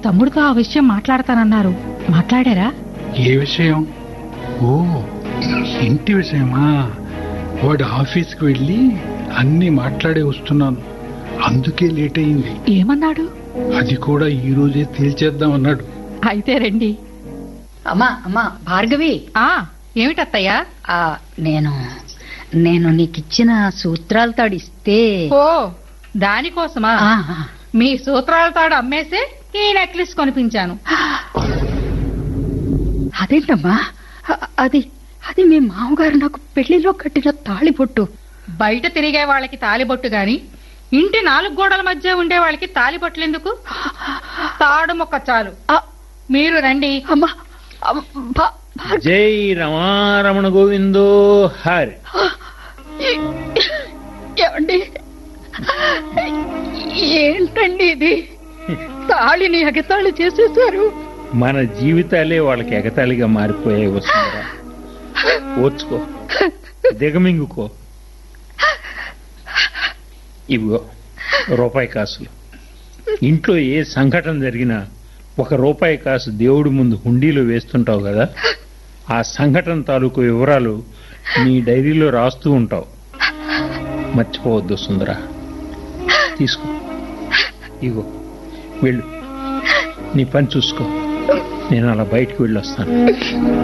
తమ్ముడితో ఆ విషయం మాట్లాడతానన్నారు మాట్లాడారా ఏ విషయం ఓ ఇంటి విషయమా వాడు ఆఫీస్కి వెళ్ళి అన్ని మాట్లాడే వస్తున్నాను అందుకే లేట్ అయింది ఏమన్నాడు అది కూడా ఈ రోజే తేల్చేద్దాం అన్నాడు అయితే రండి అమ్మా అమ్మా భార్గవి ఆ ఏమిటత్తయ్యా ఆ నేను నేను నీకిచ్చిన సూత్రాలు తాడిస్తే ఓ దానికోసమా ఆ, మీ సూత్రాల తాడు అమ్మేసే ఈ నెక్లెస్ కొనిపించాను అదేంటమ్మా అ- అది అది మీ మామగారు నాకు పెళ్లిలో కట్టిన తాళిబొట్టు బయట తిరిగే వాళ్ళకి తాలిబొట్టు గాని ఇంటి నాలుగు గోడల మధ్య ఉండే వాళ్ళకి తాలిబొట్లెందుకు తాడు మొక్క చాలు ఆ, మీరు రండి అమ్మా అమ్మ, భా- భా- జై రమారమణ గోవిందో హరి ఏ- ఏమండి ఏంటండి ఇది తాళిని ఎగతాళి చేసేసారు మన జీవితాలే వాళ్ళకి ఎగతాళిగా మారిపోయాయి వస్తుందా ఓర్చుకో దిగమింగుకో ఇవిగో రూపాయి కాసులు ఇంట్లో ఏ సంఘటన జరిగినా ఒక రూపాయి కాసు దేవుడి ముందు హుండీలో వేస్తుంటావు కదా ఆ సంఘటన తాలూకు వివరాలు నీ డైరీలో రాస్తూ ఉంటావు మర్చిపోవద్దు సుందర తీసుకో ఇగో వెళ్ళు నీ పని చూసుకో నేను అలా బయటికి వెళ్ళొస్తాను